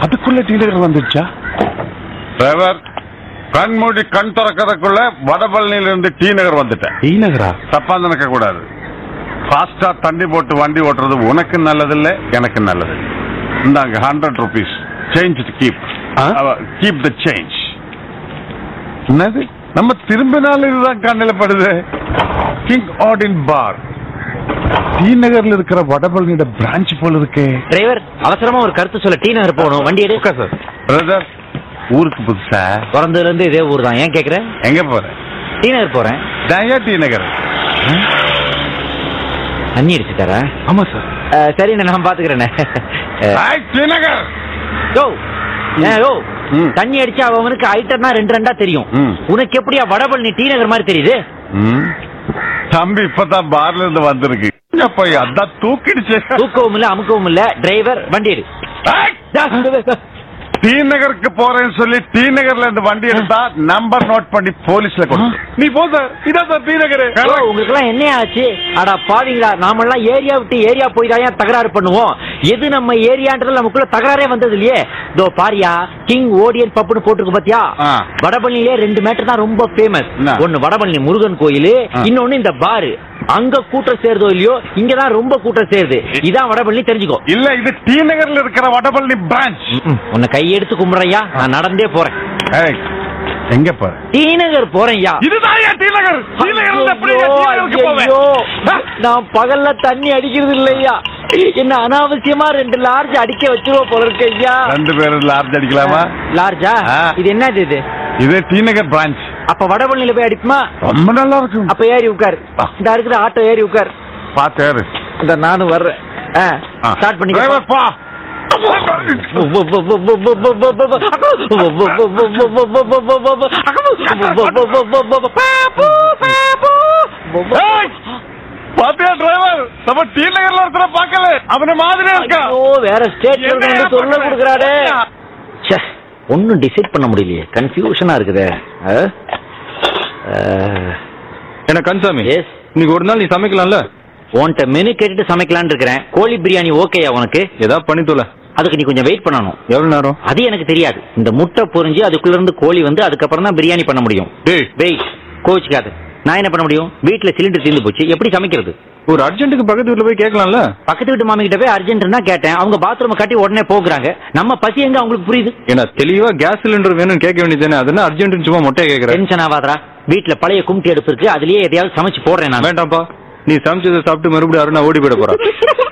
அதுக்குள்ள டி நகர் வந்துடுச்சா டிரைவர் கண் மூடி கண் திறக்கறதுக்குள்ள வடபழனியில இருந்து டி நகர் வந்துட்டேன் டி நகரா தப்பா நினைக்க கூடாது ஃபாஸ்டா தண்ணி போட்டு வண்டி ஓட்டுறது உனக்கு நல்லதில்ல எனக்கு நல்லது இந்தாங்க ஹண்ட்ரட் ருபீஸ் சேஞ்ச் கீப் ஆ? கீப் த சேஞ்ச் என்னது நம்ம திரும்பினாலும் இதுதான் கண்ணில் படுது கிங் ஆடின் பார் டி நகர்ல இருக்கிற வடபழனியோட பிரான்ச் போல இருக்கே டிரைவர் அவசரமா ஒரு கருத்து சொல்ல டி நகர் போகணும் வண்டி எடு சார் பிரதர் ஊருக்கு புதுசா பிறந்ததுல இருந்து இதே ஊர் தான் ஏன் கேக்குற எங்க போற டி நகர் போறேன் தயா டி நகர் தண்ணி அடிச்சுட்டாரா ஆமா சார் அஹ், சரி நான் பாத்துக்கிறேன் ஆய், டி நகர் யோ ஏ, யோ ம். தண்ணி அடிச்சா அவனுக்கு ஐட்டர்னா ரெண்டு ரெண்டா தெரியும் ம். உனக்கு எப்படியா வடபழனி டி நகர் மாதிரி தெரியுது ம். தம்பி இப்பதான் பார்ல இருந்து வந்திருக்கு அப்ப அதான் தூக்கிடுச்சு தூக்கவும் இல்ல அமுக்கவும் இல்ல டிரைவர் வண்டி எடு ஆய்! டி நகருக்கு போறேன்னு சொல்லி டி நகர்ல இருந்து வண்டி எடுத்தா நம்பர் நோட் பண்ணி போலீஸ்ல கொடுத்து நீ போ சார் இதான் சார் டி நகர் உங்களுக்கு எல்லாம் என்ன ஆச்சு அடா பாவீங்களா நாமெல்லாம் ஏரியா விட்டு ஏரியா போய் தான் ஏன் தகராறு பண்ணுவோம் எது நம்ம ஏரியான்றது நமக்குள்ள தகராறே வந்தது இல்லையே இதோ பாரியா கிங் ஓடியன் பப்புன்னு போட்டுருக்கு பாத்தியா ஆ. வடபழனிலே ரெண்டு மேட்டர் தான் ரொம்ப ஃபேமஸ் என்ன? ஒன்னு வடபழனி முருகன் கோயில் ஆ. இன்னொன்னு இந்த பாரு அங்க கூட்டம் சேருதோ இல்லையோ இங்கதான் ரொம்ப கூட்டம் சேருது இதான் வடபழனி தெரிஞ்சுக்கோ இல்ல இது டி நகர்ல இருக்கிற வடபழனி பிரான்ச் ம்ம். உன்னை கையெடுத்து கும்பிடுறையா நான் நடந்தே போறேன் எங்க போற டி நகர் போறேன்யா இதுதான் டி நகர் டி நகர்ல இருந்து எப்படி ஐயோ, டி நகருக்கு போவேன் ஐயோ. நான் பகல்ல தண்ணி அடிக்கிறது இல்லையா என்ன அனாவசியமா ரெண்டு லார்ஜ் அடிக்க வச்சிருவோம் போல இருக்கு ஐயா ரெண்டு பேரும் லார்ஜ் அடிக்கலாமா லார்ஜா ஆ. இது என்னது இது இது டி நகர் பிரான்ச் அப்ப வடபழனியில போய் அடிப்புமா ரொம்ப நல்லா இருக்கும் அப்ப ஏறி உட்கார் இந்த இருக்கிற ஆட்டோ ஏறி உட்கார் பாத்தாரு இந்த நானும் வர்றேன் ஸ்டார்ட் பண்ணி டிரைவர் பா ஏய்! பாத்தியா டிரைவர் நம்ம டி நகர்ல ஒருத்தர பார்க்கல அவன மாதிரியா இருக்கா ஐயோ, வேற ஸ்டேட்ல இருந்து வந்து சொல்ல கொடுக்குறாடே ச்சே, ஒண்ணும் டிசைட் பண்ண முடியலையே கன்ஃபியூஷனா இருக்குதே என்ன கன்சாமி எஸ் இன்னைக்கு ஒரு நாள் நீ சமைக்கலாம்ல உன்கிட்ட மெனு கேட்டுட்டு சமைக்கலாம்னு இருக்கிறேன் கோழி பிரியாணி ஓகேயா உனக்கு ஏதாவது பண்ணி தொலை அதுக்கு நீ கொஞ்சம் வெயிட் பண்ணணும் எவ்வளவு நேரம் அது எனக்கு தெரியாது இந்த முட்டை பொரிஞ்சு அதுக்குள்ள இருந்து கோழி வந்து அதுக்கப்புறம் தான் பிரியாணி பண்ண முடியும் டேய் வெயிட் கோச்சிக்காது நான் என்ன பண்ண முடியும் வீட்ல சிலிண்டர் தீர்ந்து போச்சு எப்படி சமைக்கிறது ஒரு அர்ஜென்ட்டுக்கு பக்கத்து வீட்டுல போய் கேட்கலாம்ல பக்கத்து வீட்டு மாமி கிட்ட போய் அர்ஜென்ட்னா கேட்டேன் அவங்க பாத்ரூம் கட்டி உடனே போக்குறாங்க நம்ம பசி எங்க அவங்களுக்கு புரியுது ஏன்னா தெளிவா கேஸ் சிலிண்டர் வேணும்னு கேட்க வேண்டியதானே அது என்ன அர்ஜென்ட் சும்மா மொட்டையை கேட்கறேன் டென்ஷன் ஆகாதரா வீட்ல பழைய கும்டி அடுப்பு இருக்கு அதுலயே எதையாவது சமைச்சு போடுறேன் நான் வேண்டாம்ப்பா நீ சமைச்சதை சாப்பிட்டு மறுபடியும் அருணா ஓடி போயிட போறா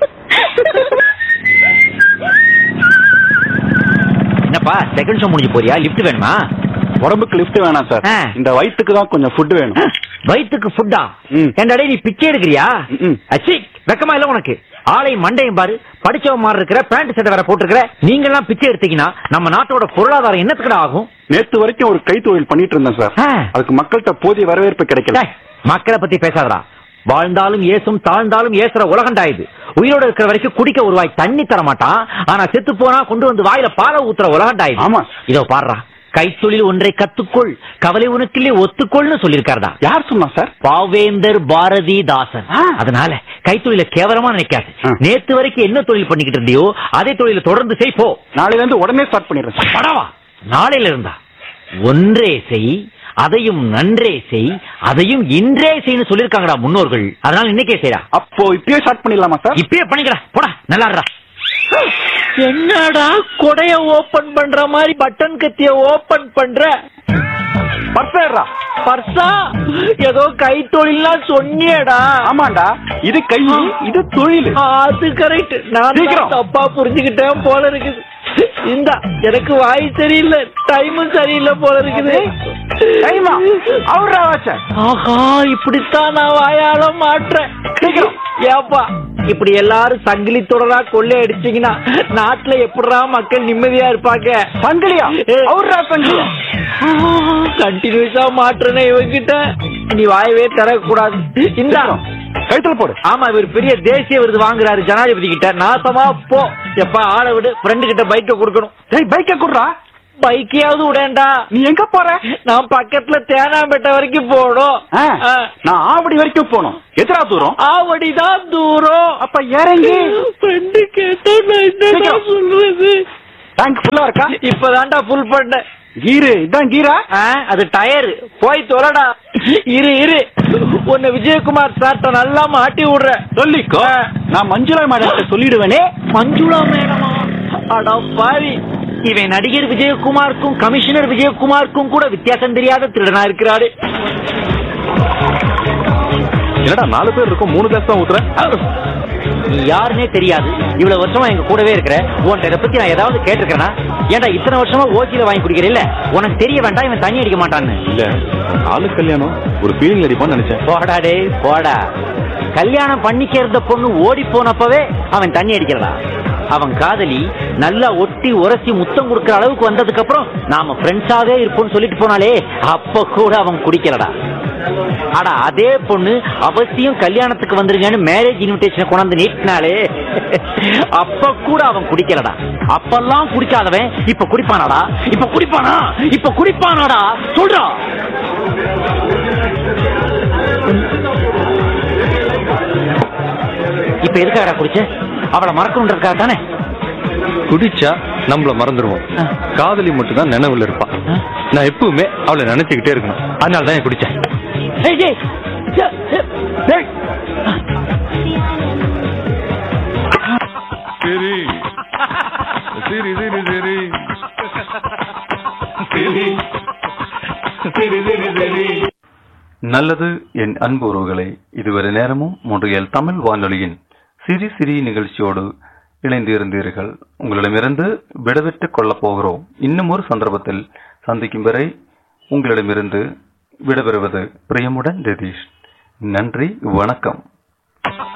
என்னப்பா செகண்ட் ஷோ முடிஞ்சு போறியா லிஃப்ட் வேணுமா உடம்புக்கு லிஃப்ட் வேணாம் சார் ஆ. இந்த வயிற்றுக்கு தான் கொஞ்சம் ஃபுட் வேணும் வயிற்றுக்கு ஃபுட்டா ம். ஏன்டா நீ பிச்சை எடுக்கிறியா ம். அச்சி வெக்கமா இல்ல உனக்கு ஆளை மண்டையும் பாரு படிச்சவன் மாதிரி இருக்கிற பேண்ட் சட்டை வேற போட்டிருக்கிற நீங்க எல்லாம் பிச்சை எடுத்தீங்கன்னா நம்ம நாட்டோட பொருளாதாரம் என்னத்துக்குடா ஆகும் நேத்து வரைக்கும் ஒரு கைத்தொழில் பண்ணிட்டு இருந்தேன் சார் ஆ. அதுக்கு மக்கள்கிட்ட போதிய வரவேற்பு கிடைக்கல டேய், மக்களை பத்தி பேசாதடா வாழ்ந்தாலும் ஏசும் தாழ்ந்தாலும் ஏசுற உலகண்டா இது உயிரோட இருக்கிற வரைக்கும் குடிக்க ஒரு வாய் தண்ணி தர மாட்டான் ஆனா செத்து போனா கொண்டு வந்து வாயில பாலை ஊத்துற உலகண்டா இது ஆமா. இதோ பாடுறா கைத்தொழில் ஒன்றை கத்துக்கொள் கவலை உனக்கில்லே ஒத்துக்கொள்னு சொல்லியிருக்காருடா யார் சொன்னா சார் பாவேந்தர் பாரதிதாசன் ஆ. அதனால கைத்தொழில கேவலமா நினைக்காது ஆ. நேத்து வரைக்கும் என்ன தொழில் பண்ணிக்கிட்டு இருந்தியோ அதே தொழில தொடர்ந்து செய் போ நாளைல இருந்து உடனே ஸ்டார்ட் பண்ணிடுறேன் சார் படவா நாளையில இருந்தா ஒன்றே செய் அதையும் நன்றே செய் அதையும் இன்றே செய்யு சொல்லிருக்காங்கடா முன்னோர்கள் அதனால இன்னைக்கே செய்யடா அப்போ இப்பயே ஸ்டார்ட் பண்ணிடலாமா சார் இப்பயே பண்ணிக்கடா போடா நல்லா இருடா என்னடா கொடைய ஓபன் பண்ற மாதிரி பட்டன் கத்திய ஓபன் பண்ற பர்ஃபேரா பர்சா ஏதோ கைத்தொழில்லாம் சொன்னியடா ஆமாண்டா இது கை இது தொழில் அது கரெக்ட் நான் சீக்கிரம். தான் தப்பா புரிஞ்சுக்கிட்டேன் போல இருக்குது இந்த எனக்கு வாய் சரியில்லை டைமும் சரியில்லை போல இருக்குது டைமா அவரா வாச்ச ஆஹா இப்படித்தான் நான் வாயால மாட்டுறேன் சீக்கிரம். ஏப்பா இப்படி எல்லாரும் சங்கிலி தொடரா கொள்ளை அடிச்சீங்கன்னா நாட்டுல எப்படிடா மக்கள் நிம்மதியா இருப்பாங்க சங்கிலியா அவரா சங்கிலியா கண்டினியூஸா மாட்டுறேனே இவங்கிட்ட நீ வாயவே தரக்கூடாது இந்த கைத்துல போடு ஆமா இவர் பெரிய தேசிய விருது வாங்குறாரு ஜனாதிபதி கிட்ட நாசமா போ எப்ப ஆளை விடு ஃப்ரெண்டு கிட்ட பைக்க கொடுக்கணும் டேய் பைக்க குடுறா பைக்கையாவது விடேன்டா நீ எங்க போற நான் பக்கத்துல தேனாம்பேட்டை வரைக்கும் போகணும் ஆ, ஆ. நான் ஆவடி வரைக்கும் போகணும் எத்தனா தூரம் ஆவடிதான் தூரம் அப்ப இறங்கி ஃப்ரெண்டு கேட்டா நான் என்னடா சீக்கிரம். சொல்றது டேங்க் ஃபுல்லா இருக்கா இப்பதான்டா ஃபுல் பண்ணேன் கீரு இதான் கீரா ஆ, அது டயர் போய் தொலைடா இரு இரு உன்னை விஜயகுமார் சார்ட்ட நல்லா மாட்டி விடுற சொல்லிக்கோ நான் மஞ்சுளா மேடம் சொல்லிடுவேனே மஞ்சுளா மேடமா அடா பாவி இவன் நடிகர் விஜயகுமாருக்கும் கமிஷனர் விஜயகுமாருக்கும் கூட வித்தியாசம் தெரியாத திருடனா இருக்கிறாரு என்னடா நாலு பேர் இருக்கும் மூணு கிளாஸ் தான் ஊத்துறேன் நீ யாருன்னே தெரியாது இவ்வளவு வருஷமா எங்க கூடவே இருக்கிற உன்கிட்ட இதை பத்தி நான் ஏதாவது கேட்டிருக்கேனா ஏன்டா இத்தனை வருஷமா ஓசியில வாங்கி குடிக்கிறீல்ல உனக்கு தெரிய வேண்டாம் இவன் தண்ணி அடிக்க மாட்டான்னு இல்ல ஆளு கல்யாணம் ஒரு ஃபீலிங் அடிப்பான்னு நினைச்சேன் போடா டேய் போடா கல்யாணம் பண்ணிக்க இருந்த பொண்ணு ஓடி போனப்பவே அவன் தண்ணி அடிக்கிறடா அவன் காதலி நல்லா ஒட்டி உரசி முத்தம் கொடுக்கிற அளவுக்கு வந்ததுக்கு அப்புறம் நாம ஃப்ரெண்ட்ஸாவே இருப்போம்னு சொல்லிட்டு போனாலே அப்ப கூட அவன் குடிக்கலடா ஆனா அதே பொண்ணு அவசியம் கல்யாணத்துக்கு வந்துருங்கன்னு மேரேஜ் இன்விடேஷனை கொண்டாந்து நீட்டினாலே அப்ப கூட அவன் குடிக்கலடா அப்பெல்லாம் குடிக்காதவன் இப்ப குடிப்பானாடா இப்ப குடிப்பானா இப்ப குடிப்பானாடா சொல்றா இப்ப எதுக்காகடா குடிச்ச அவளை மறக்கணுன்றதுக்காக தானே குடிச்சா நம்மள மறந்துடுவோம் ஆ. காதலி மட்டும் தான் நினைவுல இருப்பா ஆ. நான் எப்பவுமே அவளை நினைச்சுக்கிட்டே இருக்கணும் அதனால தான் குடிச்சேன் ஏய், ஏய், சே, சே, ஏய். சரி சரி சரி சரி சரி சரி சரி நல்லது என் அன்பு உறவுகளே இதுவரை நேரமும் மொன்றியல் தமிழ் வானொலியின் சிறு சிறி நிகழ்ச்சியோடு இணைந்து இருந்தீர்கள் உங்களிடமிருந்து விடைபெற்றுக் கொள்ளப் போகிறோம் இன்னும் ஒரு சந்தர்ப்பத்தில் சந்திக்கும் வரை உங்களிடமிருந்து விடைபெறுவது பிரியமுடன் ரதீஷ் நன்றி வணக்கம்